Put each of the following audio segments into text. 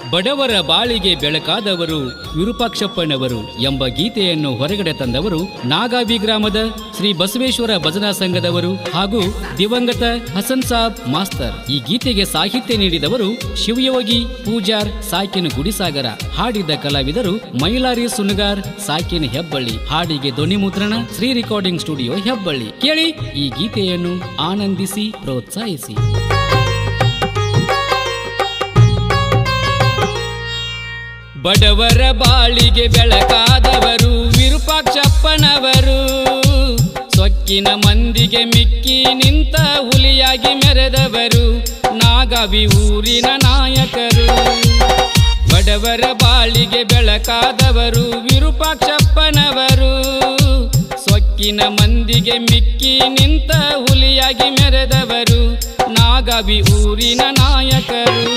ಬಡವರ ಬಾಳಿಗೆ ಬೆಳಕಾದವರು ವಿರೂಪಾಕ್ಷಪ್ಪನವರು ಎಂಬ ಗೀತೆಯನ್ನು ಹೊರಗಡೆ ತಂದವರು ನಾಗಾವಿ ಗ್ರಾಮದ ಶ್ರೀ ಬಸವೇಶ್ವರ ಭಜನಾ ಸಂಘದವರು ಹಾಗೂ ದಿವಂಗತ ಹಸನ್ ಸಾಬ್ ಮಾಸ್ತರ್ ಈ ಗೀತೆಗೆ ಸಾಹಿತ್ಯ ನೀಡಿದವರು ಶಿವಯೋಗಿ ಪೂಜಾರ್ ಸಾಕಿನ ಗುಡಿಸಾಗರ ಹಾಡಿದ ಕಲಾವಿದರು ಮೈಲಾರಿ ಸುನಗಾರ್ ಸಾಕಿನ ಹೆಬ್ಬಳ್ಳಿ ಹಾಡಿಗೆ ಧ್ವನಿ ಮುದ್ರಣ ಶ್ರೀ ರೆಕಾರ್ಡಿಂಗ್ ಸ್ಟುಡಿಯೋ ಹೆಬ್ಬಳ್ಳಿ ಕೇಳಿ ಈ ಗೀತೆಯನ್ನು ಆನಂದಿಸಿ ಪ್ರೋತ್ಸಾಹಿಸಿ ಬಡವರ ಬಾಳಿಗೆ ಬೆಳಕಾದವರು ವಿರೂಪಾಕ್ಷಪ್ಪನವರು ಸೊಕ್ಕಿನ ಮಂದಿಗೆ ಮಿಕ್ಕಿ ನಿಂತ ಹುಲಿಯಾಗಿ ಮೆರೆದವರು ನಾಗವಿ ಊರಿನ ನಾಯಕರು ಬಡವರ ಬಾಳಿಗೆ ಬೆಳಕಾದವರು ವಿರೂಪಾಕ್ಷಪ್ಪನವರು ಸೊಕ್ಕಿನ ಮಂದಿಗೆ ಮಿಕ್ಕಿ ನಿಂತ ಹುಲಿಯಾಗಿ ಮೆರೆದವರು ನಾಗವಿ ಊರಿನ ನಾಯಕರು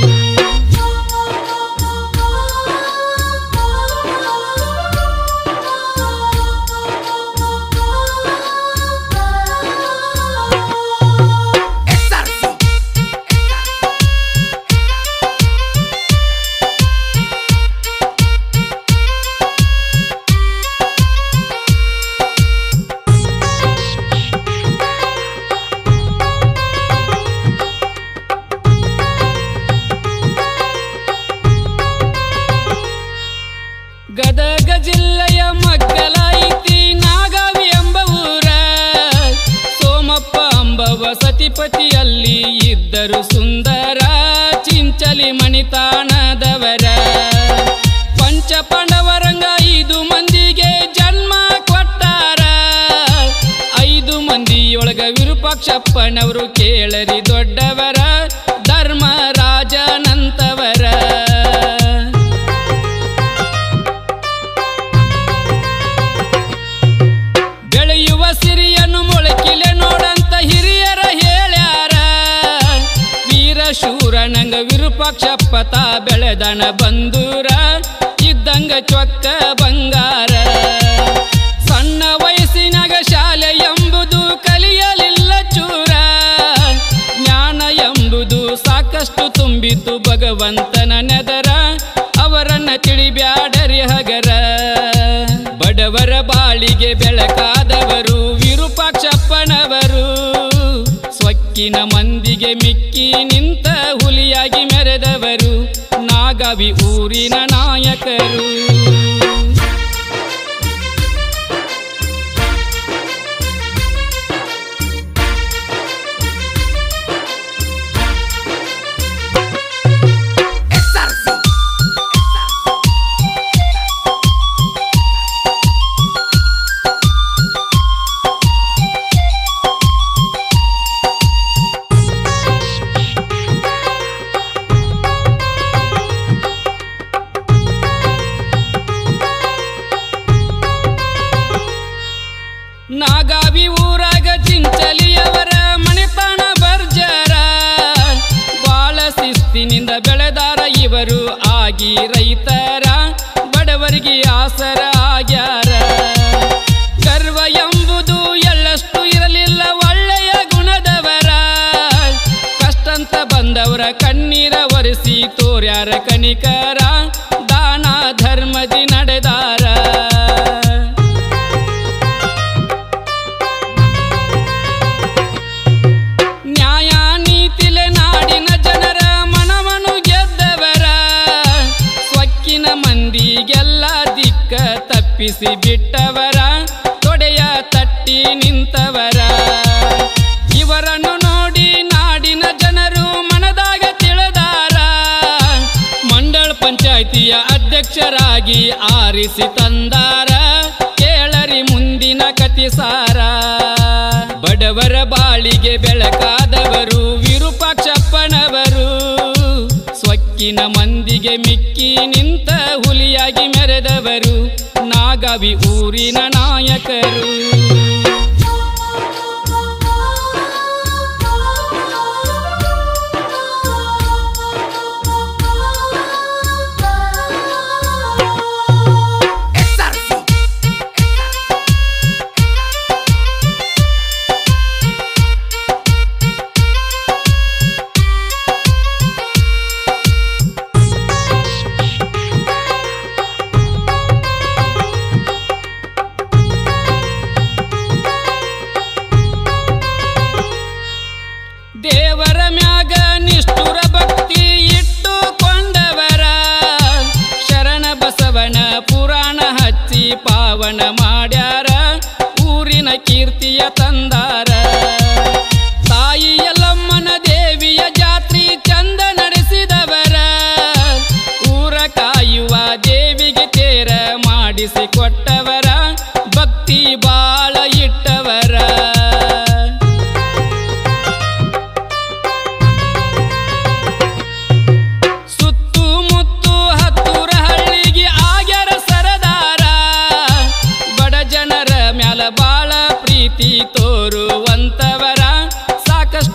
ಗದಗ ಜಿಲ್ಲೆಯ ಮಗ್ಗಲ ಐತಿ ನಾಗಾವಿ ಎಂಬ ಊರ ಸೋಮಪ್ಪ ಅಂಬವ ಸತಿಪತಿಯಲ್ಲಿ ಇದ್ದರು ಸುಂದರ ಚಿಂಚಲಿ ಮಣಿತಾಣದವರ ಪಂಚ ಪಾಂಡವರಂಗ ಐದು ಮಂದಿಗೆ ಜನ್ಮ ಕೊಟ್ಟಾರ ಐದು ಮಂದಿಯೊಳಗ ವಿರೂಪಾಕ್ಷಪ್ಪನವರು ಕೇಳರಿ ದೊಡ್ಡವರ ಧರ್ಮರಾಜನಂತವರ ಬೆಳೆಯುವ ಸಿರಿಯನ್ನು ಮೊಳಕಿಲೆ ನೋಡಂತ ಹಿರಿಯರ ಹೇಳ್ಯಾರ ವೀರ ಶೂರ ನಂಗ ವಿರೂಪಾಕ್ಷಪ್ಪತ ಬೆಳೆದಣ ಬಂದೂರ ಇದ್ದಂಗ ಚೊಕ್ಕ ಬಂಗಾರ ಸಣ್ಣ ವಯಸ್ಸಿನಾಗ ಶಾಲೆ ಎಂಬುದು ಕಲಿಯಲಿಲ್ಲ ಚೂರ ಜ್ಞಾನ ಎಂಬುದು ಸಾಕಷ್ಟು ತುಂಬಿತು ಭಗವಂತನ ನೆದರ ಅವರನ್ನ ತಿಳಿಬ್ಯಾಡರಿ ಹಗರ ಬಡವರ ಬಾಳಿಗೆ ಬೆಳಕಾದವರು ವಿರೂಪಾಕ್ಷಪ್ಪನವರು ಸ್ವಕ್ಕಿನ ಮಂದಿಗೆ ಮಿಕ್ಕಿ ನಿಂತ ಹುಲಿಯಾಗಿ ಮೆರೆದವರು ನಾಗವಿ ಊರಿನ ನಾಯಕರು ನಾಗಾವಿ ಊರಾಗ ಚಿಂಚಲಿಯವರ ಮನೆತಾಣ ಬರ್ಜರ ಬಾಳ ಶಿಸ್ತಿನಿಂದ ಬೆಳೆದಾರ ಇವರು ಆಗಿ ರೈತರ ಬಡವರಿಗೆ ಆಸರ ಆಗ್ಯಾರ ಗರ್ವ ಎಂಬುದು ಎಳ್ಳಷ್ಟು ಇರಲಿಲ್ಲ ಒಳ್ಳೆಯ ಗುಣದವರ ಕಷ್ಟಂತ ಬಂದವರ ಕಣ್ಣೀರ ಒರೆಸಿ ತೋರ್ಯಾರ ಕಣಿಕರ ದಾನ ಧರ್ಮದಿ ನಡೆದಾರ ನ್ಯಾಯ ನೀತಿಲೆ ನಾಡಿನ ಜನರ ಮನವನು ಗೆದ್ದವರ ಸ್ವಕ್ಕಿನ ಮಂದಿಗೆಲ್ಲ ದಿಕ್ಕ ತಪ್ಪಿಸಿ ಬಿಟ್ಟವರ ತೊಡೆಯ ತಟ್ಟಿ ನಿಂತವರ ಇವರನ್ನು ನೋಡಿ ನಾಡಿನ ಜನರು ಮನದಾಗ ತಿಳಿದಾರ ಮಂಡಳ ಪಂಚಾಯಿತಿಯ ಅಧ್ಯಕ್ಷರಾಗಿ ಆರಿಸಿ ತಂದಾರ ಕೇಳರಿ ಮುಂದಿನ ಕತಿಸಾರ ಬಡವರ ಬಾಳಿಗೆ ಬೆಳಕಾದವರು ವಿರೂಪಾಕ್ಷಪ್ಪನವರು ಸ್ವಕ್ಕಿನ ಮಂದಿಗೆ ಮಿಕ್ಕಿ ನಿಂತ ಹುಲಿಯಾಗಿ ಮೆರೆದವರು ನಾಗವಿ ಊರಿನ ನಾಯಕರು Thank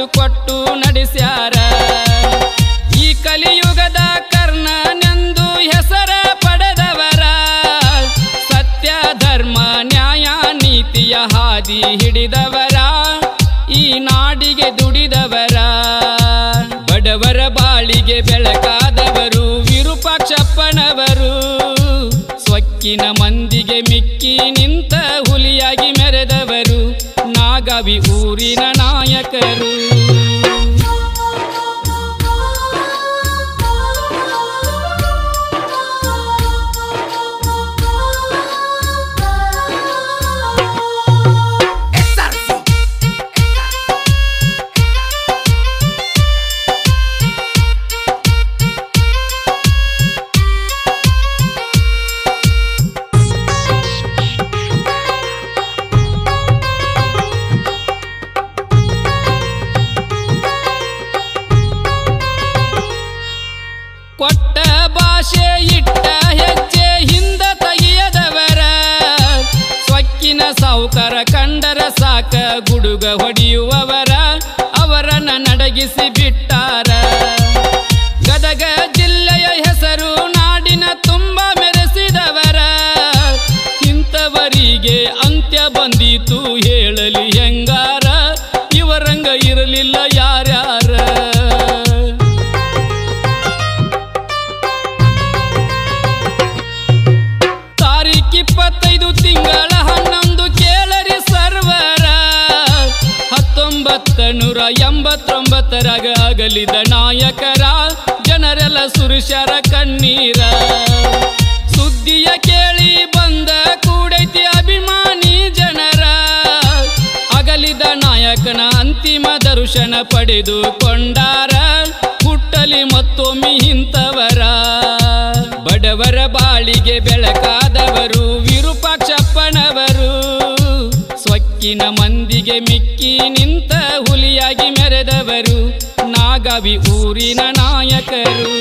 ಕೊಟ್ಟು ಕೊಟ್ಟು ನಡೆಸ್ಯಾರ ಈ ಕಲಿಯುಗದ ಕರ್ಣನೆಂದು ಹೆಸರ ಪಡೆದವರ ಸತ್ಯ ಧರ್ಮ ನ್ಯಾಯ ನೀತಿಯ ಹಾದಿ ಹಿಡಿದವರ ಈ ನಾಡಿಗೆ ದುಡಿದವರ ಬಡವರ ಬಾಳಿಗೆ ಬೆಳಕಾದವರು ವಿರೂಪಾಕ್ಷಪ್ಪನವರು ಸ್ವಕ್ಕಿನ ಮಂದಿಗೆ ಮಿಕ್ಕಿ ನಿಂತ ಹುಲಿಯಾಗಿ ಮೆರೆದವರು ನಾಗವಿ ಊರಿನ ನಾಯಕರು ಕೊಟ್ಟ ಭಾಷೆ ಇಟ್ಟ ಹೆಜ್ಜೆ ಹಿಂದ ತೆಗೆಯದವರ ಸ್ವಕ್ಕಿನ ಸಾವುಕಾರ ಕಂಡರ ಸಾಕ ಗುಡುಗ ಹೊಡೆಯುವವರ ಅವರನ್ನ ನಡಗಿಸಿ ಬಿಟ್ಟಾರ ಗದಗ ಜಿಲ್ಲೆಯ ಹೆಸರು ನಾಡಿನ ತುಂಬ ಮೆರೆಸಿದವರ ಇಂಥವರಿಗೆ ಅಂತ್ಯ ಬಂದೀತು ಹೇಳಲಿ ಹೆಂಗಾರ ಇವರಂಗ ಇರಲಿಲ್ಲ ಯಾರ್ಯಾರ ತಾರೀಖ್ ಇಪ್ಪತ್ತೈದು ತಿಂಗಳ ಹನ್ನೊಂದು ಕೇಳರಿ ಸರ್ವರ ಹತ್ತೊಂಬತ್ತ ನೂರ ಎಂಬತ್ತೊಂಬತ್ತರಾಗ ಅಗಲಿದ ನಾಯಕರ ಜನರೆಲ್ಲ ಸುರುಷರ ಕಣ್ಣೀರ ಸುದ್ದಿಯ ಕೇಳಿ ಬಂದ ಕೂಡೈತಿ ಅಭಿಮಾನಿ ಜನರ ಅಗಲಿದ ನಾಯಕನ ಅಂತಿಮ ದರ್ಶನ ಪಡೆದುಕೊಂಡಾರ ಹುಟ್ಟಲಿ ಮತ್ತೊಮ್ಮೆ ಇಂಥವರ ಬಡವರ ಬಾಳಿಗೆ ಬೆಳಕಾದವರು ವಿರೂಪಾಕ್ಷಪ್ಪನವರು ಸ್ವಕ್ಕಿನ ಮಂದಿಗೆ ಮಿಕ್ಕಿ ನಿಂತ ಹುಲಿಯಾಗಿ ಮೆರೆದವರು ನಾಗವಿ ಊರಿನ ನಾಯಕರು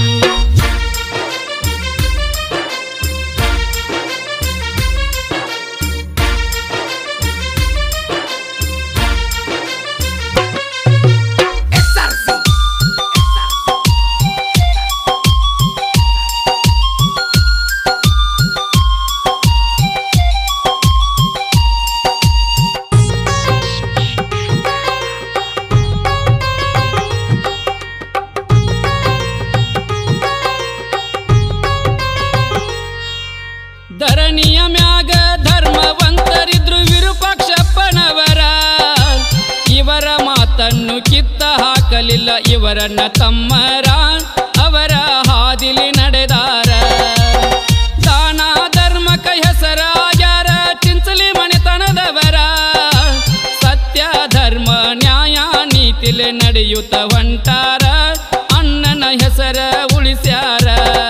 ಧರಣಿಯ ಮ್ಯಾಗ ಧರ್ಮವಂತರಿದ್ರು ವಿರೂಪಾಕ್ಷಪ್ಪನವರ ಇವರ ಮಾತನ್ನು ಕಿತ್ತ ಹಾಕಲಿಲ್ಲ ಇವರನ್ನ ತಮ್ಮರ ಅವರ ಹಾದಿಲಿ ನಡೆದಾರ ದಾನ ಧರ್ಮಕ ಹೆಸರಾಗ್ಯಾರ ಚಿಂಚಲಿ ಮನೆತನದವರ ಸತ್ಯ ಧರ್ಮ ನ್ಯಾಯ ನೀತಿಲೆ ನಡೆಯುತ್ತ ಹೊಂಟಾರ ಅಣ್ಣನ ಹೆಸರ ಉಳಿಸ್ಯಾರ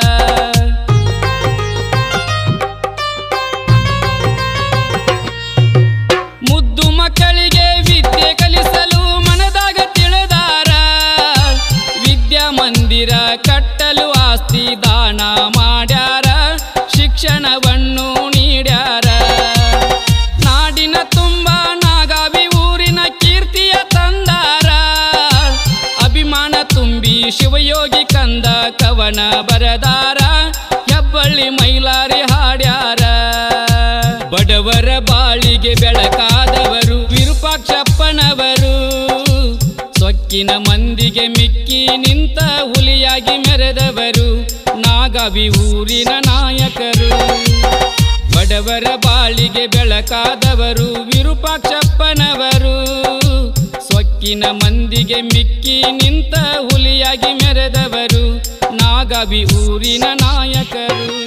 ಮುದ್ದು ಮಕ್ಕಳಿಗೆ ವಿದ್ಯೆ ಕಲಿಸಲು ಮನದಾಗ ತಿಳಿದಾರ ವಿದ್ಯಾ ಮಂದಿರ ಕಟ್ಟಲು ಆಸ್ತಿ ದಾನ ಮಾಡ್ಯಾರ ಶಿಕ್ಷಣವನ್ನು ನೀಡ್ಯಾರ ನಾಡಿನ ತುಂಬ ನಾಗಾವಿ ಊರಿನ ಕೀರ್ತಿಯ ತಂದಾರ ಅಭಿಮಾನ ತುಂಬಿ ಶಿವಯೋಗಿ ಕಂದ ಕವನ ಬರದಾರ ಹೆಬ್ಬಳ್ಳಿ ಮೈಲಾರಿ ಹಾಡ್ಯಾರ ಬಡವರ ಬಾಳಿಗೆ ಬೆಳಕಾದವರು ವಿರೂಪಾಕ್ಷಪ್ಪನವರು ಸೊಕ್ಕಿನ ಮಂದಿಗೆ ಮಿಕ್ಕಿ ನಿಂತ ಹುಲಿಯಾಗಿ ಮೆರೆದವರು ನಾಗವಿ ಊರಿನ ನಾಯಕರು ಬಡವರ ಬಾಳಿಗೆ ಬೆಳಕಾದವರು ವಿರೂಪಾಕ್ಷಪ್ಪನವರು ಸೊಕ್ಕಿನ ಮಂದಿಗೆ ಮಿಕ್ಕಿ ನಿಂತ ಹುಲಿಯಾಗಿ ಮೆರೆದವರು ನಾಗವಿ ಊರಿನ ನಾಯಕರು